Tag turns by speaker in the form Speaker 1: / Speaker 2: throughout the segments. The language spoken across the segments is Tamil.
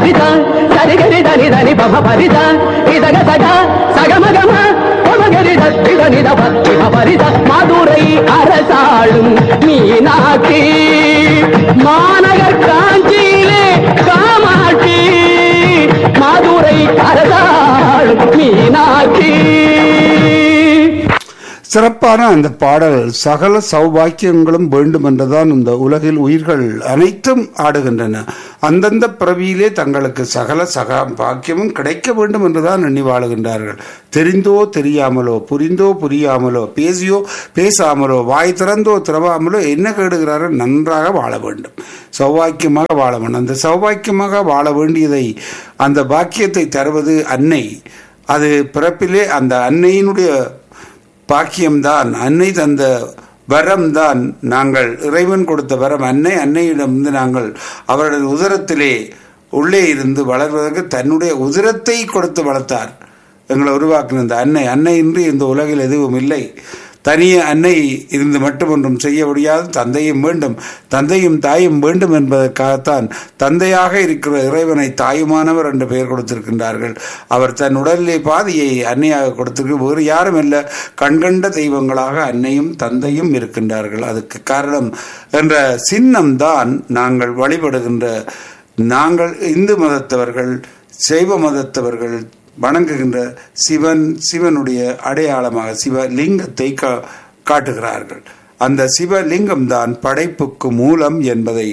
Speaker 1: పరిద సరి గరి దని దని పమ పరిద ఇదగ సగ సగమగమ பொமகரி தத்திட நிதப பரித மதுரை அரசாளும் மீனாட்சி மாநகர் காஞ்சியிலே காமாட்சி மதுரை அரசாளும் மீனாட்சி
Speaker 2: சிறப்பான அந்த பாடல் சகல சௌபாக்கியங்களும் வேண்டும் என்றுதான் இந்த உலகில் உயிர்கள் அனைத்தும் ஆடுகின்றன அந்தந்த பிறவியிலே தங்களுக்கு சகல சக பாக்கியமும் கிடைக்க வேண்டும் என்றுதான் எண்ணி வாழுகின்றார்கள் தெரிந்தோ தெரியாமலோ புரிந்தோ புரியாமலோ பேசியோ பேசாமலோ வாய் திறந்தோ திறவாமலோ என்ன கேடுகிறார்கள் நன்றாக வாழ வேண்டும் சௌபாக்கியமாக வாழ வேண்டும் அந்த சௌபாக்கியமாக வாழ வேண்டியதை அந்த பாக்கியத்தை தருவது அன்னை அது பிறப்பிலே அந்த அன்னையினுடைய பாக்கியம்தான் அன்னை தந்த வரம்தான் நாங்கள் இறைவன் கொடுத்த வரம் அன்னை அன்னையிடமிருந்து நாங்கள் அவரது உதரத்திலே உள்ளே இருந்து வளர்வதற்கு தன்னுடைய உதிரத்தை கொடுத்து வளர்த்தார் எங்களை உருவாக்கின இந்த அன்னை அன்னை இன்றி இந்த உலகில் எதுவும் இல்லை தனியே அன்னை இருந்து மட்டும் ஒன்றும் செய்ய முடியாது தந்தையும் வேண்டும் தந்தையும் தாயும் வேண்டும் என்பதற்காகத்தான் தந்தையாக இருக்கிற இறைவனை தாயுமானவர் என்று பெயர் கொடுத்திருக்கின்றார்கள் அவர் தன் உடலிலே பாதியை அன்னையாக கொடுத்திருக்கு வேறு யாரும் இல்லை கண்கண்ட தெய்வங்களாக அன்னையும் தந்தையும் இருக்கின்றார்கள் அதுக்கு காரணம் என்ற சின்னம்தான் நாங்கள் வழிபடுகின்ற நாங்கள் இந்து மதத்தவர்கள் சைவ மதத்தவர்கள் வணங்குகின்ற சிவன் சிவனுடைய அடையாளமாக சிவலிங்கத்தை கா காட்டுகிறார்கள் அந்த சிவலிங்கம் தான் படைப்புக்கு மூலம் என்பதை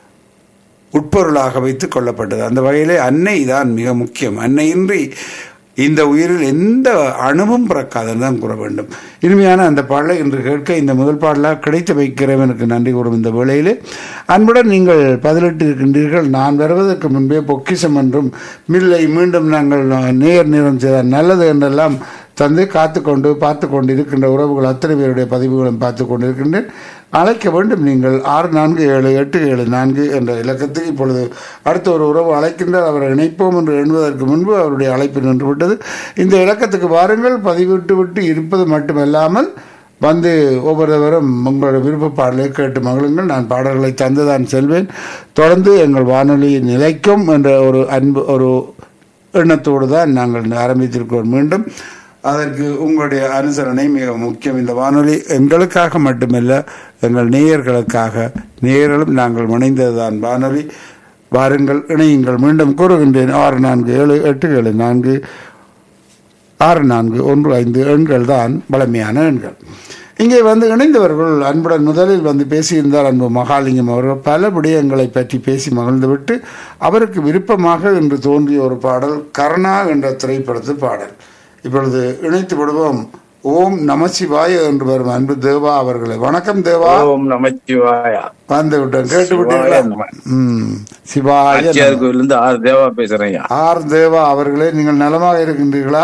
Speaker 2: உட்பொருளாக வைத்துக் கொள்ளப்பட்டது அந்த வகையிலே அன்னை தான் மிக முக்கியம் அன்னையின்றி இந்த உயிரில் எந்த அணுவும் பிறக்காதுன்னு தான் கூற வேண்டும் இனிமையான அந்த பாடலை இன்று கேட்க இந்த முதல் பாடலாக கிடைத்து வைக்கிறவனுக்கு நன்றி கூறும் இந்த வேளையிலே அன்புடன் நீங்கள் பதிலிட்டு இருக்கின்றீர்கள் நான் வருவதற்கு முன்பே பொக்கிஷம் என்றும் மில்லை மீண்டும் நாங்கள் நேர் நிறம் செய்தால் நல்லது என்றெல்லாம் தந்து காத்து கொண்டு பார்த்து கொண்டு இருக்கின்ற உறவுகள் அத்தனை பேருடைய பதிவுகளும் பார்த்து கொண்டு இருக்கின்றேன் அழைக்க வேண்டும் நீங்கள் ஆறு நான்கு ஏழு எட்டு ஏழு நான்கு என்ற இலக்கத்துக்கு இப்பொழுது அடுத்த ஒரு உறவு அழைக்கின்றார் அவரை இணைப்போம் என்று எண்ணுவதற்கு முன்பு அவருடைய அழைப்பு நின்று விட்டது இந்த இலக்கத்துக்கு வாருங்கள் பதிவிட்டு விட்டு இருப்பது மட்டுமல்லாமல் வந்து ஒவ்வொருவரும் உங்களோட விருப்ப பாடலை கேட்டு மகளுங்கள் நான் பாடல்களை தந்துதான் செல்வேன் தொடர்ந்து எங்கள் வானொலி நிலைக்கும் என்ற ஒரு அன்பு ஒரு எண்ணத்தோடு தான் நாங்கள் ஆரம்பித்திருக்கிறோம் மீண்டும் அதற்கு உங்களுடைய அனுசரணை மிக முக்கியம் இந்த வானொலி எங்களுக்காக மட்டுமல்ல எங்கள் நேயர்களுக்காக நேயர்களும் நாங்கள் இணைந்ததுதான் வானொலி வாருங்கள் இணையுங்கள் மீண்டும் கூறுகின்றேன் ஆறு நான்கு ஏழு எட்டு ஏழு நான்கு ஆறு நான்கு ஒன்று ஐந்து எண்கள் தான் வளமையான எண்கள் இங்கே வந்து இணைந்தவர்கள் அன்புடன் முதலில் வந்து பேசியிருந்தார் அன்பு மகாலிங்கம் அவர்கள் பல விடயங்களை பற்றி பேசி மகிழ்ந்துவிட்டு அவருக்கு விருப்பமாக இன்று தோன்றிய ஒரு பாடல் கருணா என்ற திரைப்படத்து பாடல் இப்பொழுது இணைத்து விடுவோம் ஓம் நமசிவாய என்று வரும் அன்பு தேவா அவர்களை வணக்கம் தேவா
Speaker 3: ஓம் நமச்சிவாயா
Speaker 2: வந்து விட்டோம் கேட்டு விட்டீர்களா
Speaker 3: சிவாய நம.
Speaker 2: ம் சிவாய
Speaker 3: ஆச்சியார்
Speaker 2: நம.
Speaker 3: கோயில்ல இருந்து ஆர் தேவா பேசுறேன்
Speaker 2: ஆர் தேவா அவர்களே நீங்கள் நலமாக இருக்கின்றீர்களா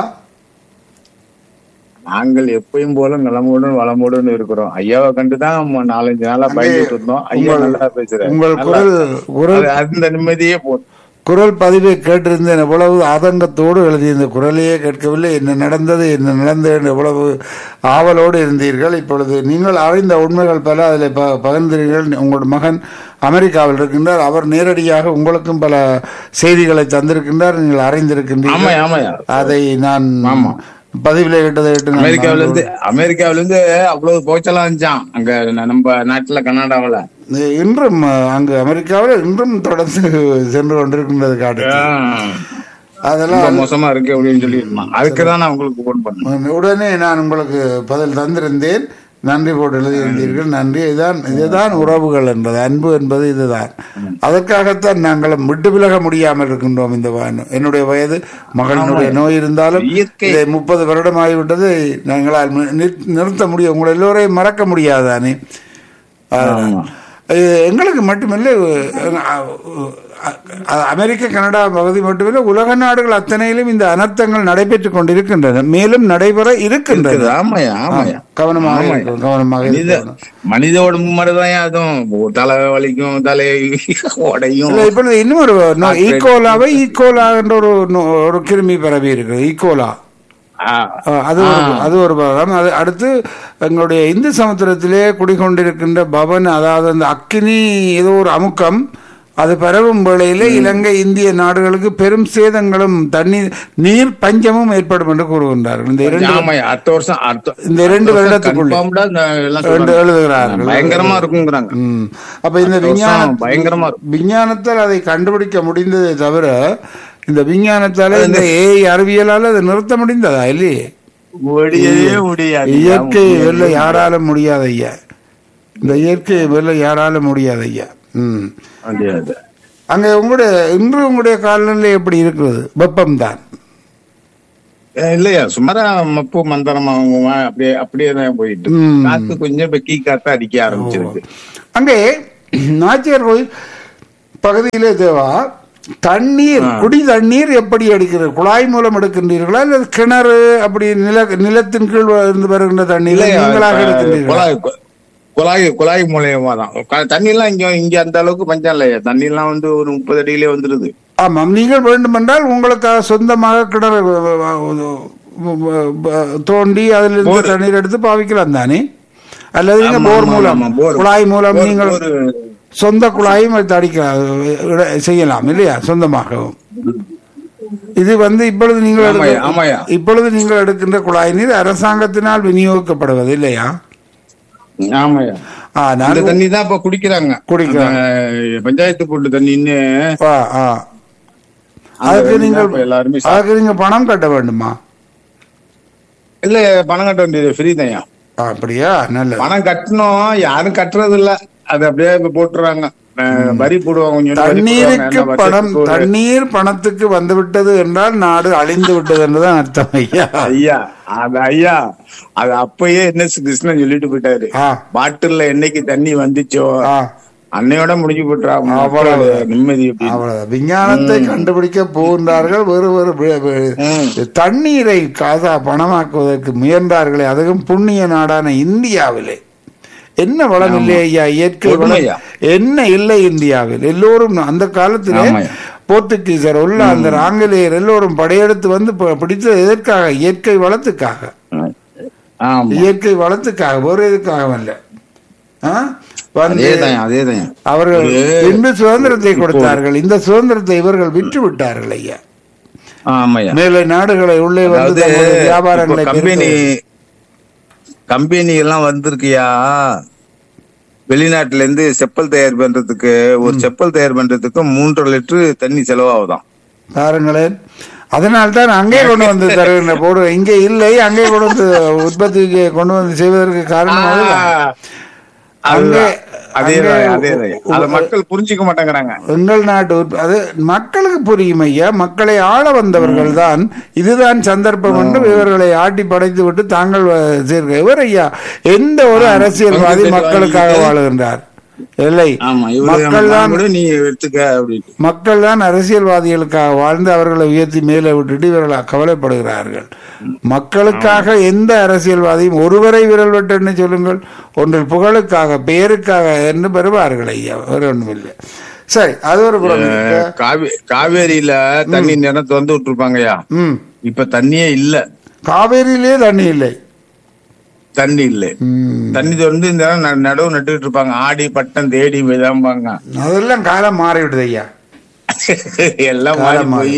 Speaker 3: நாங்கள் எப்பயும் போல நலமுடன் வளமுடன் இருக்கிறோம் ஐயாவை கண்டுதான் நம்ம நாலஞ்சு நாளா பயந்துட்டு இருந்தோம் ஐயா
Speaker 2: உங்கள்-
Speaker 3: நல்லா பேசுறாரு
Speaker 2: உங்கள்
Speaker 3: நல்லா
Speaker 2: குரல் குரல்
Speaker 3: அது- அந்த நிம்மதியே போதும்
Speaker 2: குரல் பதிவை கேட்டிருந்தேன் எவ்வளவு ஆதங்கத்தோடு எழுதிய இந்த குரலையே கேட்கவில்லை என்ன நடந்தது என்ன நடந்தது என்று எவ்வளவு ஆவலோடு இருந்தீர்கள் இப்பொழுது நீங்கள் அறிந்த உண்மைகள் பல அதில் ப பகிர்ந்தீர்கள் உங்களோட மகன் அமெரிக்காவில் இருக்கின்றார் அவர் நேரடியாக உங்களுக்கும் பல செய்திகளை தந்திருக்கின்றார் நீங்கள் அறிந்திருக்கின்றீர்கள்
Speaker 3: ஆமாயா ஆமாயா
Speaker 2: அதை நான்
Speaker 3: ஆமா.
Speaker 2: பதிவில் கேட்டதை கேட்டு நான்
Speaker 3: அமெரிக்காவில இருந்து அமெரிக்காவில இருந்து அவ்வளவு போச்சலாம் இருந்துச்சான் அங்க நம்ம நாட்டுல கர்நாடகாவில
Speaker 2: இன்றும் அங்கு அமெரிக்காவில் இன்றும் தொடர்ந்து சென்று கொண்டிருக்கின்றது காட்டு அதெல்லாம்
Speaker 3: ரொம்ப மோசமா இருக்கு அப்படின்னு சொல்லி இருந்தான் அதுக்குதான் நான் உங்களுக்கு போன் பண்ணேன்
Speaker 2: உடனே நான் உங்களுக்கு பதில் தந்திருந்தேன் நன்றி போட்டு எழுதியிருந்தீர்கள் நன்றி இதுதான் இதுதான் உறவுகள் என்பது அன்பு என்பது இதுதான் அதற்காகத்தான் நாங்களும் விட்டு விலக முடியாமல் இருக்கின்றோம் இந்த வானம் என்னுடைய வயது மகளினுடைய நோய் இருந்தாலும்
Speaker 3: இயற்கை.
Speaker 2: இதை முப்பது வருடம் ஆகிவிட்டது நாங்களால் நி- நிற்- நிறுத்த முடியும் உங்களை எல்லோரையும் மறக்க முடியாதானே
Speaker 3: ஆமா.
Speaker 2: இது எங்களுக்கு மட்டுமில்லை அஹ், அஹ், அமெரிக்க கனடா பகுதி மட்டுமில்லை உலக நாடுகள் அத்தனையிலும் இந்த அனர்த்தங்கள் நடைபெற்றுக் கொண்டிருக்கின்றன மேலும் நடைபெற இருக்கின்றது
Speaker 3: இருக்குது. ஆமாயா ஆமாயா
Speaker 2: கவனமாக
Speaker 3: ஆமாயா.
Speaker 2: இருக்கணும், கவனமாக
Speaker 3: மனித
Speaker 2: இருக்கணும்.
Speaker 3: மனித உடம்பு மாதிரிதான் அதுவும் தலை வலிக்கும் தலை உடையும்
Speaker 2: இல்ல, இப்பொழுது இன்னும் ஒரு ஈகோலாவை ஈகோலா என்ற ஒரு நோ- ஒரு கிருமி பரவி இருக்கு ஈகோலா
Speaker 3: ஆ,
Speaker 2: அஹ், அது ஒரு அது ஒரு பாகம் அது அடுத்து எங்களுடைய இந்து சமுத்திரத்திலே குடிகொண்டிருக்கின்ற பவன் அதாவது அந்த அக்கினி ஏதோ ஒரு அமுக்கம் அது பரவும் வேளையிலே இலங்கை இந்திய நாடுகளுக்கு பெரும் சேதங்களும் தண்ணீர் நீர் பஞ்சமும் ஏற்படும் என்று கூறுகின்றார்கள் இந்த இரண்டு
Speaker 3: ஆமாய்யா அடுத்த வருஷம் அடுத்த
Speaker 2: இந்த இரண்டு
Speaker 3: அடுத்த வருஷம்
Speaker 2: வருடத்துக்குள்ள.
Speaker 3: confirmed ஆ இந்த எல்லாம்
Speaker 2: ரெண்டு
Speaker 3: சொல்றாங்க.
Speaker 2: எழுதுகிறார்கள்
Speaker 3: பயங்கரமா இருக்குங்கிறாங்க
Speaker 2: ம். அப்ப இந்த
Speaker 3: அடுத்த
Speaker 2: விஞ்ஞான
Speaker 3: வருஷம் பயங்கரமா இருக்கும்.
Speaker 2: விஞ்ஞானத்தால் அதை கண்டுபிடிக்க முடிந்ததே தவிர இந்த விஞ்ஞானத்தால இந்த ஏஐ அறிவியலால அதை நிறுத்த முடிந்ததா இல்லையே
Speaker 3: முடியவே முடியாது
Speaker 2: இயற்கை வெல்ல யாராலும் முடியாது ஐயா இந்த இயற்கை வெல்ல யாராலும் முடியாது ஐயா ம்
Speaker 3: முடியாது
Speaker 2: அங்க உங்களுடைய இன்று உங்களுடைய காலநிலை எப்படி இருக்கிறது வெப்பம் தான்
Speaker 3: ஏ, இல்லையா சுமாரா மப்பு மந்தரமா அப்படியே அப்படியே தான் போயிட்டு இருக்கு.
Speaker 2: ம்.
Speaker 3: காத்து கொஞ்சம் இப்ப கீ காத்து அடிக்க ஆரம்பிச்சிருக்கு
Speaker 2: அங்கே நாச்சியார் கோயில் பகுதியிலே தேவா தண்ணீர் குடி தண்ணீர் எப்படி எடுக்கிறது குழாய் மூலம் எடுக்கின்றீர்களா அல்லது கிணறு அப்படி நில நிலத்தின் கீழ் இருந்து வருகின்ற தண்ணீர்
Speaker 3: இல்லையா
Speaker 2: நீங்களாக
Speaker 3: இப்ப
Speaker 2: எடுக்கின்றீர்களா
Speaker 3: குழாய் கு- குழாய் குழாய் மூலியமா தான் க- தண்ணி எல்லாம் இங்க இங்க அந்த அளவுக்கு பஞ்சம் இல்லையா தண்ணி எல்லாம் வந்து ஒரு முப்பது அடியிலே வந்துருது
Speaker 2: ஆமாம் நீங்கள் வேண்டுமென்றால் உங்களுக்காக சொந்தமாக கிணறு வ- வ- வ- வ- தோண்டி அதிலிருந்து தண்ணீர் எடுத்து பாவிக்கலாம் தானே அல்லது நீங்க
Speaker 3: ஆமா,
Speaker 2: போர்
Speaker 3: ஆமா,
Speaker 2: மூலம்
Speaker 3: ஆமா, போர்.
Speaker 2: குழாய் மூலம்
Speaker 3: போர்,
Speaker 2: நீங்கள்
Speaker 3: போர்.
Speaker 2: சொந்த குழாயும் எடுத்து அடிக்கலாம் இட- செய்யலாம் இல்லையா சொந்தமாகவும் இது வந்து இப்பொழுது நீங்கள்
Speaker 3: ஆமாய்யா,
Speaker 2: எடுக்க-
Speaker 3: ஆமாய்யா.
Speaker 2: இப்பொழுது நீங்கள் எடுக்கின்ற குழாய் நீர் அரசாங்கத்தினால் விநியோகிக்கப்படுவது இல்லையா
Speaker 3: ஆமாயா
Speaker 2: ஆனால்
Speaker 3: அந்த தண்ணி தான் இப்ப குடிக்கிறாங்க
Speaker 2: குடிக்கிறாங்க.
Speaker 3: அந்த பஞ்சாயத்து போட்டு தண்ணின்னு
Speaker 2: ஆ, ஆ.
Speaker 3: அந்த
Speaker 2: அதுக்கு
Speaker 3: தண்ணி
Speaker 2: நீங்கள்
Speaker 3: தான் இப்ப எல்லாருமே சாப்பிடுறாங்க.
Speaker 2: அதுக்கு நீங்க பணம் கட்ட வேண்டுமா
Speaker 3: இல்ல பணம் கட்ட வேண்டியது ஃப்ரீ தான்யா
Speaker 2: ஆ, அப்படியா நல்லது
Speaker 3: பணம் கட்டணும் யாரும் கட்டுறது இல்ல அது அப்படியே இப்ப போட்டுறாங்க அஹ் வரி போடுவாங்க கொஞ்சம் வரி போடுவாங்க.
Speaker 2: தண்ணீருக்கு
Speaker 3: என்ன
Speaker 2: பணம்
Speaker 3: வருஷத்துக்கு ஒரு-
Speaker 2: தண்ணீர் பணத்துக்கு வந்து விட்டது என்றால் நாடு அழிந்து விட்டது என்றுதான் அர்த்தம் ஐயா
Speaker 3: ஐயா அது ஐயா அது அப்பயே என்ன கிருஷ்ணன் சொல்லிட்டு போயிட்டாரு
Speaker 2: ஆ,
Speaker 3: பாட்டில்ல என்னைக்கு தண்ணி வந்துச்சோ
Speaker 2: ஆ,
Speaker 3: அன்னையோட முடிஞ்சு போட்டுறா
Speaker 2: அவ்வளவு.
Speaker 3: நிம்மதி அப்படின்னு
Speaker 2: அவ்வளவுதான் விஞ்ஞானத்தை கண்டுபிடிக்க போகின்றார்கள் வேறு வேறு வே- வே- தண்ணீரை காசா பணமாக்குவதற்கு முயன்றார்களே அதுவும் புண்ணிய நாடான இந்தியாவிலே என்ன வளம் இல்லை ஐயா இயற்கை வளம்
Speaker 3: உண்மையா.
Speaker 2: என்ன இல்லை இந்தியாவில் எல்லோரும் அந்த காலத்திலே
Speaker 3: ஆமாய்யா.
Speaker 2: போர்த்துகீசர் ஒல்லாந்தர் ஆங்கிலேயர் எல்லோரும் படையெடுத்து வந்து ப- பிடித்தது எதற்காக இயற்கை வளத்துக்காக
Speaker 3: ஆமா
Speaker 2: இயற்கை வளத்துக்காக வேறு எதுக்காக அல்ல ஆ? வந்து
Speaker 3: அதேதான் அதேதான்
Speaker 2: அவர்கள் இன்று சுதந்திரத்தை கொடுத்தார்கள் இந்த சுதந்திரத்தை இவர்கள் விற்று விட்டார்கள் ஐயா
Speaker 3: ஆமாய்யா
Speaker 2: மேலை நாடுகளை உள்ளே வந்து
Speaker 3: அதாவது
Speaker 2: தங்களுடைய வியாபாரங்களை
Speaker 3: இப்போ கம்பெனி
Speaker 2: பெருக்க-
Speaker 3: கம்பெனி எல்லாம் வந்திருக்கியா வெளிநாட்டுல இருந்து செப்பல் தயார் பண்றதுக்கு ஒரு செப்பல் தயார் பண்றதுக்கு மூன்றரை லிட்டர் தண்ணி செலவாகுதாம்
Speaker 2: பாருங்களேன் அதனால்தான் அங்கே கொண்டு வந்து தருகின்ற போடு இங்கே இல்லை அங்கே கொண்டு வந்து உற்பத்திக்கு கொண்டு வந்து செய்வதற்கு காரணம் அதுதான். அங்கே
Speaker 3: அதேதான்
Speaker 2: அங்கே
Speaker 3: அதேதான் அத மக்கள் புரிஞ்சுக்க மாட்டேங்கிறாங்க
Speaker 2: எங்கள் நாட்டு உற்ப- அது மக்களுக்கு புரியும் ஐயா மக்களை ஆள வந்தவர்கள் தான் இதுதான் சந்தர்ப்பம் என்று இவர்களை ஆட்டி படைத்து விட்டு தாங்கள் வ- சேர்க்க இவர் ஐயா எந்த ஒரு அரசியல்வாதி
Speaker 3: பங்கு
Speaker 2: மக்களுக்காக
Speaker 3: வாங்கிட்டு-
Speaker 2: வாழுகின்றார் இல்லை
Speaker 3: ஆமா
Speaker 2: மக்கள் தான்
Speaker 3: இவரு நீ எடுத்துக்க அப்படின்னு
Speaker 2: மக்கள் தான் அரசியல்வாதிகளுக்காக வாழ்ந்து அவர்களை உயர்த்தி மேலே விட்டுட்டு இவர்கள் கவலைப்படுகிறார்கள் மக்களுக்காக எந்த அரசியல்வாதியும் ஒருவரை விரல் விட்டுன்னு சொல்லுங்கள் ஒன்றில் புகழுக்காக பெயருக்காக என்று பெறுவார்கள் ஐயா வேறு ஒன்றும் இல்லை சரி அது ஒரு புறம் இருக்க.
Speaker 3: காவே காவேரியில தண்ணி நிறம் திறந்து விட்டுருப்பாங்கய்யா
Speaker 2: ம்
Speaker 3: இப்ப தண்ணியே இல்ல
Speaker 2: காவேரியிலே தண்ணி இல்லை
Speaker 3: தண்ணி இல்ல
Speaker 2: ம்.
Speaker 3: தண்ணி திறந்து இந்த நேரம் ந- நடவு நட்டுட்டு இருப்பாங்க ஆடி பட்டம் தேடி விதாம்பாங்க
Speaker 2: அதெல்லாம் காலம் மாறிவிடுது ஐயா
Speaker 3: எல்லாம் மாறி போய்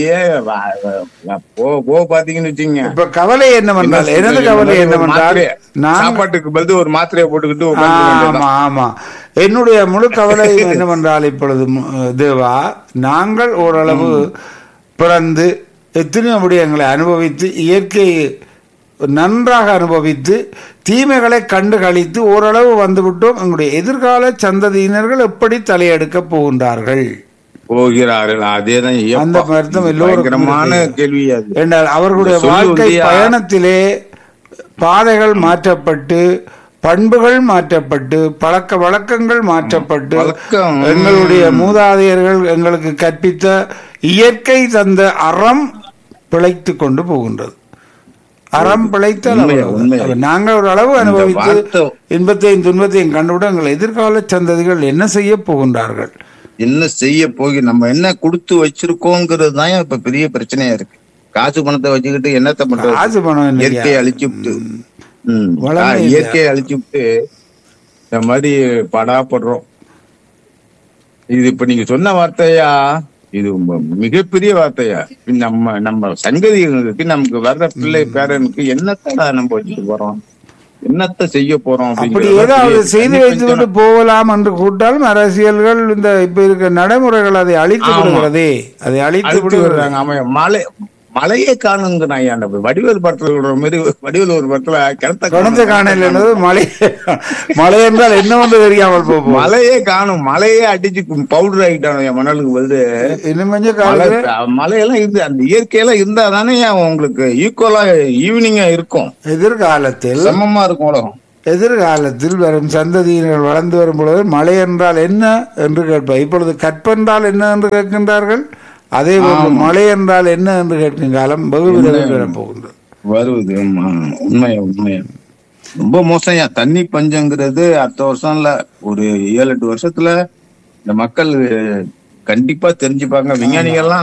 Speaker 3: போ போ பாத்தீங்கன்னு வச்சுங்க
Speaker 2: இப்ப கவலை என்னவென்றால் எனது கவலை என்னவென்றால் நான்
Speaker 3: சாப்பாட்டுக்கு பதில் ஒரு மாத்திரையை போட்டுக்கிட்டு உட்கார்ந்துக்க வேண்டியதுதான்.
Speaker 2: ஆமா ஆமா என்னுடைய முழு கவலை என்னவென்றால் இப்பொழுது மு- தேவா நாங்கள் ஓரளவு பிறந்து எத்தனையோ விடயங்களை அனுபவித்து இயற்கை நன்றாக அனுபவித்து தீமைகளை கண்டு கழித்து ஓரளவு வந்துவிட்டோம் எங்களுடைய எதிர்கால சந்ததியினர்கள் எப்படி தலையெடுக்க போகின்றார்கள்
Speaker 3: போகிறார்கள் அதேதான் ஐயப்பா.
Speaker 2: அந்த அர்த்தம் எல்லோருக்கும்
Speaker 3: பயங்கரமான
Speaker 2: இருக்கு.
Speaker 3: கேள்வி அது
Speaker 2: என்றால் அவர்களுடைய
Speaker 3: சொல்லு
Speaker 2: வாழ்க்கை
Speaker 3: உண்டியா?
Speaker 2: பயணத்திலே பாதைகள் மாற்றப்பட்டு பண்புகள் மாற்றப்பட்டு பழக்க வழக்கங்கள் மாற்றப்பட்டு
Speaker 3: வழக்கம்.
Speaker 2: எங்களுடைய மூதாதையர்கள் எங்களுக்கு கற்பித்த இயற்கை தந்த அறம் பிழைத்து கொண்டு போகின்றது அறம் பிழைத்தால்
Speaker 3: உண்மை,
Speaker 2: அவ்வளவு.
Speaker 3: உண்மை.
Speaker 2: அப்ப நாங்கள் ஒரு அளவு அனுபவித்து
Speaker 3: வார்த்தை-
Speaker 2: இன்பத்தையும் துன்பத்தையும் கண்டுவிட எங்கள் எதிர்கால சந்ததிகள் என்ன செய்ய போகின்றார்கள்
Speaker 3: என்ன செய்ய போகி நம்ம என்ன கொடுத்து வச்சிருக்கோங்கிறது தான் இப்ப பெரிய பிரச்சனையா இருக்கு காசு பணத்தை வச்சுக்கிட்டு என்னத்த பண்றது
Speaker 2: காசு பணம் இல்லையா?
Speaker 3: இயற்கையை அழிச்சு விட்டு ம்.
Speaker 2: வளமே
Speaker 3: ஆ,
Speaker 2: இல்லையா?
Speaker 3: இயற்கையை அழிச்சு விட்டு இந்த மாதிரி படாப்படுறோம் இது இப்ப நீங்க சொன்ன வார்த்தையா இது ம- மிகப்பெரிய வார்த்தையா நம்ம நம்ம சங்கதிகளுக்கு நமக்கு வர்ற பிள்ளை பேரனுக்கு என்னத்த நம்ம வச்சுட்டு போறோம் என்னத்த செய்ய போறோம்
Speaker 2: அப்படி
Speaker 3: அப்படிங்கிறத
Speaker 2: ஏதாவது
Speaker 3: பெரிய-
Speaker 2: செய்து
Speaker 3: தண்ணி
Speaker 2: வைத்து விட்டு
Speaker 3: பஞ்சம்.
Speaker 2: போகலாம் என்று கூட்டாலும் அரசியல்கள் இந்த இப்ப இருக்க நடைமுறைகள் அதை அழித்து
Speaker 3: ஆமா.
Speaker 2: விடுகிறதே அதை அழித்து
Speaker 3: அழுத்தி
Speaker 2: விடுகிறது
Speaker 3: விடுறாங்க ஆமா மலை மலையே காணுங்க நான் அந்த வடிவேல் படத்துல விடுற மாதிரி வடிவேல் ஒரு படத்துல கிணத்த
Speaker 2: கணத்த காணல் என்பது மழை மழை என்றால் என்னவென்று தெரியாமல் போகும்
Speaker 3: மலையே காணும் மலையே அடிச்சு பவுடர் ஆகிட்டான் என் மணலுக்கு வந்து
Speaker 2: இன்னும் கொஞ்சம்
Speaker 3: மலை
Speaker 2: காலத்தில்
Speaker 3: மலையெல்லாம் இருந்து அந்த இயற்கையெல்லாம் இருந்தா தானே உங்களுக்கு ஈக்குவலா ஈவினிங்கா இருக்கும்
Speaker 2: எதிர்காலத்தில்
Speaker 3: சமமா இருக்கும் உலகம்
Speaker 2: எதிர்காலத்தில் வரும் சந்ததியினர் வளர்ந்து வரும் பொழுது மழை என்றால் என்ன என்று கேட்பார் இப்பொழுது கற்பென்றால் என்ன என்று கேட்கின்றார்கள் அதே போன்று மழை என்றால் என்ன என்று கேட்கும் காலம் வெகு விரைவில் வரப்போகின்றது
Speaker 3: வருவது ஆமா. உண்மையா உண்மையா ரொம்ப மோசம்யா தண்ணி பஞ்சங்கிறது அடுத்த வருஷம் இல்ல ஒரு ஏழு எட்டு வருஷத்துல இந்த மக்கள் கண்டிப்பா தெரிஞ்சுப்பாங்க விஞ்ஞானிகள்லாம்